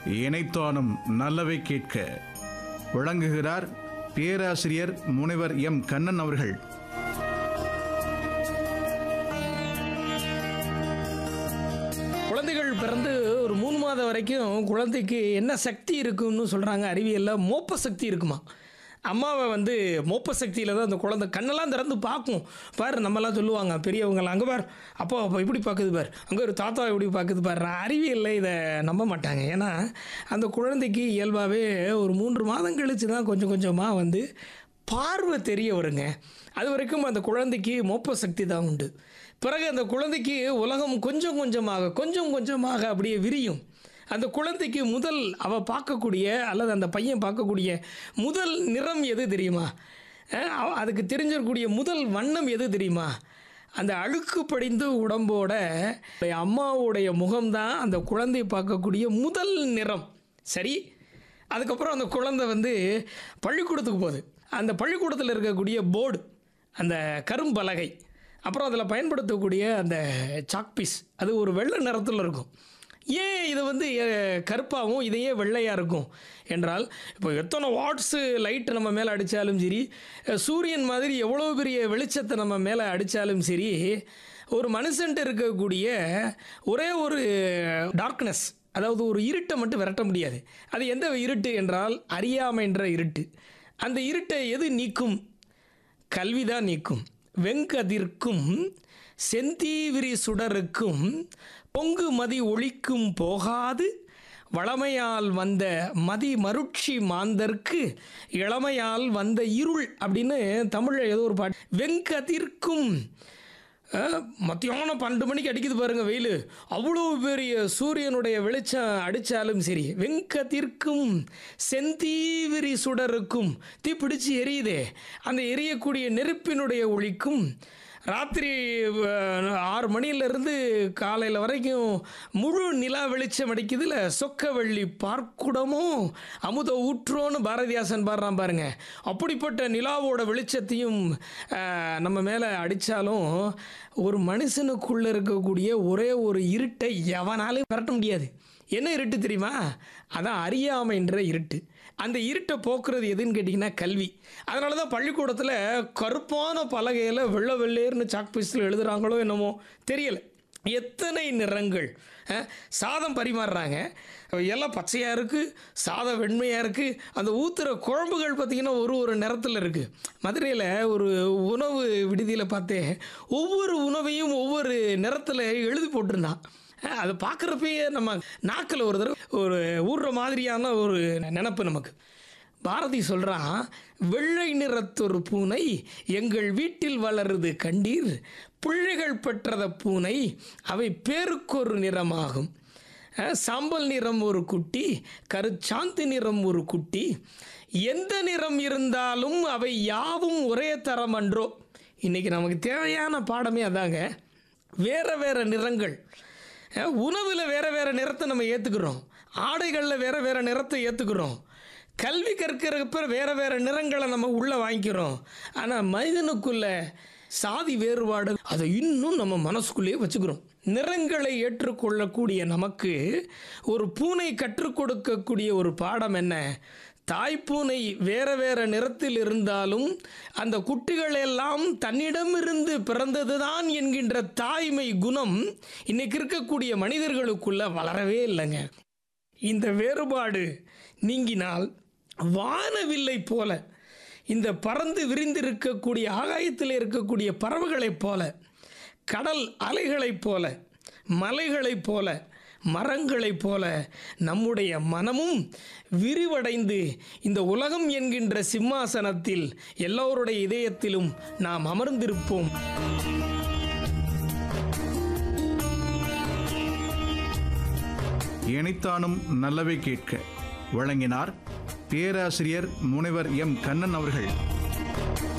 இணைத்தானும் நல்லவை கேட்க வழங்குகிறார் பேராசிரியர் முனைவர் எம் கண்ணன் அவர்கள் குழந்தைகள் பிறந்து ஒரு மூணு மாதம் வரைக்கும் குழந்தைக்கு என்ன சக்தி இருக்குன்னு சொல்கிறாங்க அறிவியலில் மோப்ப சக்தி இருக்குமா அம்மாவை வந்து மோப்ப சக்தியில் தான் அந்த குழந்தை கண்ணெல்லாம் திறந்து பார்க்கும் பாரு நம்மலாம் சொல்லுவாங்க பெரியவங்களாம் அங்கே பார் அப்பா அப்பா இப்படி பார்க்குது பார் அங்கே ஒரு தாத்தா இப்படி பார்க்குது பாரு அறிவியலில் இதை நம்ப மாட்டாங்க ஏன்னா அந்த குழந்தைக்கு இயல்பாகவே ஒரு மூன்று மாதம் கழித்து தான் கொஞ்சம் கொஞ்சமாக வந்து பார்வை தெரிய வருங்க அது வரைக்கும் அந்த குழந்தைக்கு மோப்ப சக்தி தான் உண்டு பிறகு அந்த குழந்தைக்கு உலகம் கொஞ்சம் கொஞ்சமாக கொஞ்சம் கொஞ்சமாக அப்படியே விரியும் அந்த குழந்தைக்கு முதல் அவ பார்க்கக்கூடிய அல்லது அந்த பையன் பார்க்கக்கூடிய முதல் நிறம் எது தெரியுமா அஹ் அவ- அதுக்கு தெரிஞ்சிருக்கக்கூடிய முதல் வண்ணம் எது தெரியுமா அந்த அழுக்கு படிந்த உடம்போட அம்மாவுடைய முகம்தான் அந்த குழந்தை பார்க்கக்கூடிய முதல் நிறம் சரி அதுக்கப்புறம் அந்த குழந்தை வந்து பள்ளிக்கூடத்துக்கு போகுது அந்த பள்ளிக்கூடத்தில் இருக்கக்கூடிய போர்டு அந்த கரும்பலகை அப்புறம் அதில் பயன்படுத்தக்கூடிய அந்த சாக்பீஸ் அது ஒரு வெள்ளை நிறத்தில் இருக்கும் ஏன் இது வந்து அஹ், கருப்பாகவும் இதையே வெள்ளையாக இருக்கும் என்றால் இப்போ எத்தனை வாட்ஸு லைட்டு நம்ம மேலே அடித்தாலும் சரி அஹ், சூரியன் மாதிரி எவ்வளோ பெரிய வெளிச்சத்தை நம்ம மேலே அடித்தாலும் சரி ஒரு மனுஷன்ட்டு இருக்கக்கூடிய ஒரே ஒரு டார்க்னஸ் அதாவது ஒரு இருட்டை மட்டும் விரட்ட முடியாது அது எந்த இருட்டு என்றால் அறியாமைன்ற இருட்டு அந்த இருட்டை எது நீக்கும் கல்விதான் நீக்கும் வெங்கதிர்க்கும் செந்தீவிரி சுடருக்கும் பொங்கு மதி ஒளிக்கும் போகாது வளமையால் வந்த மதி மருட்சி மாந்தர்க்கு இளமையால் வந்த இருள் அப்படின்னு தமிழில் ஏதோ ஒரு பாட்டு வெங்கதிர்க்கும் அஹ், மத்தியானம் பன்னெண்டு மணிக்கு அடிக்குது பாருங்க வெயில் அவ்வளோ பெரிய சூரியனுடைய வெளிச்சம் அடித்தாலும் சரி வெங்கத்திற்கும் செந்தீவிரி சுடருக்கும் தீ பிடிச்சு எரியுதே அந்த எரியக்கூடிய நெருப்பினுடைய ஒளிக்கும் ராத்திரி அஹ், ஆறு மணியிலிருந்து காலையில் வரைக்கும் முழு நிலா வெளிச்சம் அடிக்குதுல சொக்க வெள்ளி பார்க்குடமும் அமுத ஊற்றோன்னு பாரதியாசன் பாடுறான் பாருங்க அப்படிப்பட்ட நிலாவோட வெளிச்சத்தையும் அஹ், நம்ம மேலே அடித்தாலும் ஒரு மனுஷனுக்குள்ளே இருக்கக்கூடிய ஒரே ஒரு இருட்டை எவனாலும் விரட்ட முடியாது என்ன இருட்டு தெரியுமா அதான் அறியாமைன்ற இருட்டு அந்த இருட்டை போக்குறது எதுன்னு கேட்டிங்கன்னா கல்வி அதனால தான் பள்ளிக்கூடத்தில் கருப்பான பலகையில் வெள்ளை வெள்ளேர்னு சாக்பீஸில் எழுதுகிறாங்களோ என்னமோ தெரியல எத்தனை நிறங்கள் அஹ், சாதம் பரிமாறுறாங்க எல்லாம் பச்சையாக இருக்குது சாதம் வெண்மையாக இருக்குது அந்த ஊற்றுற குழம்புகள் பார்த்திங்கன்னா ஒரு ஒரு நிறத்தில் இருக்குது மதுரையில் ஒரு உணவு விடுதியில் பார்த்தேன் ஒவ்வொரு உணவையும் ஒவ்வொரு நிறத்தில் எழுதி போட்டிருந்தான் அஹ், அதை பார்க்குறப்பயே நம்ம நாக்கில் ஒரு தடவை ஒரு ஊறுற மாதிரியான ஒரு நினப்பு நமக்கு பாரதி சொல்கிறான் வெள்ளை நிறத்தொரு பூனை எங்கள் வீட்டில் வளருது கண்டீர் பிள்ளைகள் பெற்றத பூனை அவை பேருக்கொரு நிறமாகும் அஹ், சாம்பல் நிறம் ஒரு குட்டி கருச்சாந்தி நிறம் ஒரு குட்டி எந்த நிறம் இருந்தாலும் அவை யாவும் ஒரே தரம் அன்றோ இன்றைக்கி நமக்கு தேவையான பாடமே அதாங்க வேறு வேறு நிறங்கள் அஹ், உணவில் வேறு வேறு நிறத்தை நம்ம ஏற்றுக்கிறோம் ஆடைகளில் வேறு வேறு நிறத்தை ஏற்றுக்கிறோம் கல்வி கற்கிறப்ப வேறு வேறு நிறங்களை நம்ம உள்ளே வாங்கிக்கிறோம் ஆனால் மனிதனுக்குள்ள சாதி வேறுபாடு அதை இன்னும் நம்ம மனசுக்குள்ளேயே வச்சுக்கிறோம் நிறங்களை ஏற்றுக்கொள்ளக்கூடிய நமக்கு ஒரு பூனை கற்றுக் கொடுக்கக்கூடிய ஒரு பாடம் என்ன தாய்ப்பூனை வேற வேற நிறத்தில் இருந்தாலும் அந்த குட்டிகள் எல்லாம் தன்னிடமிருந்து பிறந்ததுதான் என்கின்ற தாய்மை குணம் இன்னைக்கு இருக்கக்கூடிய மனிதர்களுக்குள்ள வளரவே இல்லைங்க இந்த வேறுபாடு நீங்கினால் வானவில்லை போல இந்த பறந்து விரிந்திருக்கக்கூடிய ஆகாயத்தில் இருக்கக்கூடிய பறவைகளைப் போல கடல் அலைகளைப் போல மலைகளைப் போல மரங்களைப் போல நம்முடைய மனமும் விரிவடைந்து இந்த உலகம் என்கின்ற சிம்மாசனத்தில் எல்லோருடைய இதயத்திலும் நாம் அமர்ந்திருப்போம் இணைத்தானும் நல்லவை கேட்க வழங்கினார் பேராசிரியர் முனைவர் எம் கண்ணன் அவர்கள்